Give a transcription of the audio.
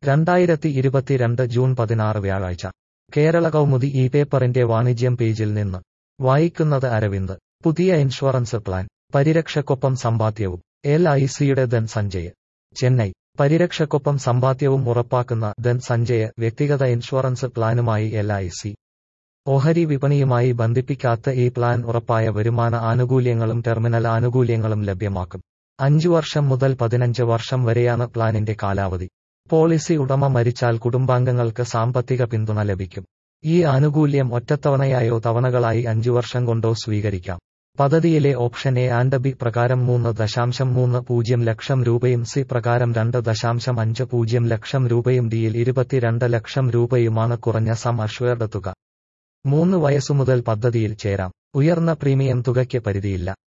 രണ്ടായിരത്തി ഇരുപത്തിരണ്ട് ജൂൺ പതിനാറ് വ്യാഴാഴ്ച കേരള കൗമുദി ഈ പേപ്പറിന്റെ വാണിജ്യം പേജിൽ നിന്ന് വായിക്കുന്നത് അരവിന്ദ് പുതിയ ഇൻഷുറൻസ് പ്ലാൻ പരിരക്ഷയ്ക്കൊപ്പം സമ്പാദ്യവും എൽ ഐ സിയുടെ ധൻ സഞ്ജയ് ചെന്നൈ പരിരക്ഷയ്ക്കൊപ്പം സമ്പാദ്യവും ഉറപ്പാക്കുന്ന ധൻ സഞ്ജയ് വ്യക്തിഗത ഇൻഷുറൻസ് പ്ലാനുമായി എൽ ഐ സി ഓഹരി വിപണിയുമായി ബന്ധിപ്പിക്കാത്ത ഈ പ്ലാൻ ഉറപ്പായ വരുമാന ആനുകൂല്യങ്ങളും ടെർമിനൽ ആനുകൂല്യങ്ങളും ലഭ്യമാക്കും അഞ്ചു വർഷം മുതൽ പതിനഞ്ച് വർഷം വരെയാണ് പ്ലാനിന്റെ കാലാവധി പോളിസി ഉടമ മരിച്ചാൽ കുടുംബാംഗങ്ങൾക്ക് സാമ്പത്തിക പിന്തുണ ലഭിക്കും ഈ ആനുകൂല്യം ഒറ്റത്തവണയായോ തവണകളായി അഞ്ചു വർഷം കൊണ്ടോ സ്വീകരിക്കാം പദ്ധതിയിലെ ഓപ്ഷൻ എ ആൻഡ് ബി പ്രകാരം മൂന്ന് ദശാംശം മൂന്ന് പൂജ്യം ലക്ഷം രൂപയും സി പ്രകാരം രണ്ട് ദശാംശം അഞ്ച് പൂജ്യം ലക്ഷം രൂപയും ഡിയിൽ ഇരുപത്തിരണ്ട് ലക്ഷം രൂപയുമാണ് കുറഞ്ഞ സം അഷ്വേർഡ് തുക മൂന്ന് വയസ്സുമുതൽ പദ്ധതിയിൽ ചേരാം ഉയർന്ന പ്രീമിയം തുകയ്ക്ക് പരിധിയില്ല